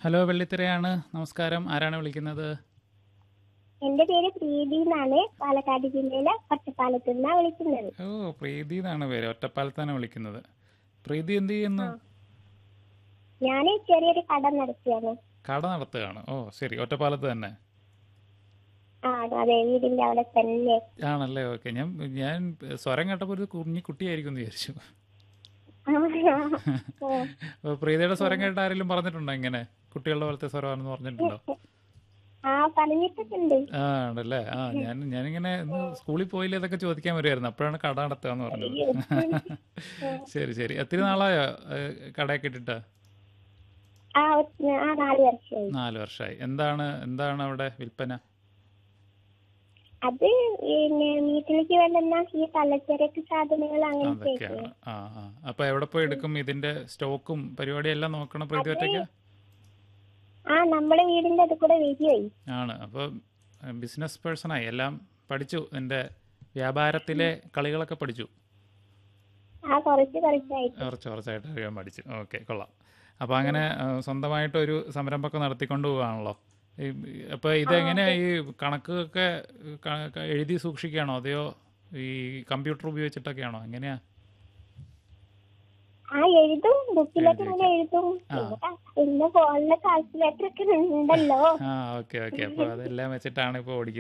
hello വെള്ളിത്തിരയാണ് നമസ്കാരം ആരാണ് വിളിക്കുന്നത് എന്റെ പേര് പ്രീതി എന്നാണ് പാലക്കാട് ജില്ലയിലെ ഒറ്റപ്പാലത്ത് നിന്നാണ് വിളിക്കുന്നത് ഓ പ്രീതി എന്നാണ് പേര് ഒറ്റപ്പാലത്താണ് വിളിക്കുന്നത് പ്രീതി എന്ത് ചെയ്യുന്നു ഞാൻ ചെറിയൊരു കട നടത്തിയാണ് കട നടത്തുകയാണ് ഓ ശരി ഒറ്റപ്പാലത്ത് തന്നെ ആ അതെ വീടിന്റെ അവിടെ തന്നെ ആണല്ലേ ഓക്കെ ഞാൻ ഞാൻ സ്വരം കേട്ടപ്പോൾ ഒരു കുഞ്ഞി കുട്ടിയായിരിക്കും എന്ന് വിചാരിച്ചു അപ്പോൾ പ്രീതിയുടെ സ്വരം കേട്ട ആരെങ്കിലും പറഞ്ഞിട്ടുണ്ടോ ഇങ്ങനെ കുട്ടികളുടെ പോലത്തെ സ്വരമാണെന്ന് പറഞ്ഞിട്ടുണ്ടോ ആ പറഞ്ഞിട്ടൊക്കെ ഉണ്ട് ആ ഉണ്ടല്ലേ ആ ഞാൻ ഞാനിങ്ങനെ ഇന്ന് സ്കൂളിൽ പോയില്ല ഇതൊക്കെ ചോദിക്കാൻ വരുമായിരുന്നു അപ്പോഴാണ് കട നടത്തുക എന്ന് പറഞ്ഞത് ശരി ശരി ഒത്തിരി നാളായോ ഏഹ്, കടയൊക്കെ ഇട്ടിട്ട് ആ ഒ- ആ നാല് വർഷമായി നാല് വർഷമായി എന്താണ് എന്താണ് അവിടെ വിൽപ്പന അത് പിന്നെ വീട്ടിലേക്ക് വേണ്ടുന്ന ഈ പലചരക്ക് സാധനങ്ങൾ അങ്ങനത്തെ അതൊക്കെയാണ് ആ ആ അപ്പൊ എവിടെ പോയി എടുക്കും ഇതിന്റെ സ്റ്റോക്കും പരിപാടിയെല്ലാം നോക്കണം പ്രീതി ഒറ്റയ്ക്ക് ആ നമ്മുടെ വീടിന്റെ അത് കൂടെ വരികയായി ആണ് അപ്പോൾ ബിസിനസ് പേഴ്സണായി എല്ലാം പഠിച്ചു എൻ്റെ വ്യാപാരത്തിലെ കളികളൊക്കെ പഠിച്ചു ആ കുറച്ച് കുറച്ചായിട്ട് കുറച്ച് കുറച്ചായിട്ട് അറിയാൻ പഠിച്ചു ഓക്കെ കൊള്ളാം അപ്പോൾ അങ്ങനെ ആ, സ്വന്തമായിട്ടൊരു സംരംഭമൊക്കെ നടത്തിക്കൊണ്ട് പോവുകയാണല്ലോ അപ്പോൾ ഇതെങ്ങനെയാ ഈ കണക്കൊക്കെ ക- ക- എഴുതി സൂക്ഷിക്കുകയാണോ അതെയോ ഈ കമ്പ്യൂട്ടർ ഉപയോഗിച്ചിട്ടൊക്കെയാണോ എങ്ങനെയാ ആ എഴുതും ബുക്കിലൊക്കെ ഇങ്ങനെ എഴുതും പിന്നെ ക- പിന്നെ ഫോണിലെ കാൽക്കുലേറ്റർ ഒക്കെ ഉണ്ടല്ലോ ആ ഓക്കെ ഓക്കെ അപ്പോൾ അതെല്ലാം വെച്ചിട്ടാണ് ഇപ്പോൾ ഓടിക്കുന്നത്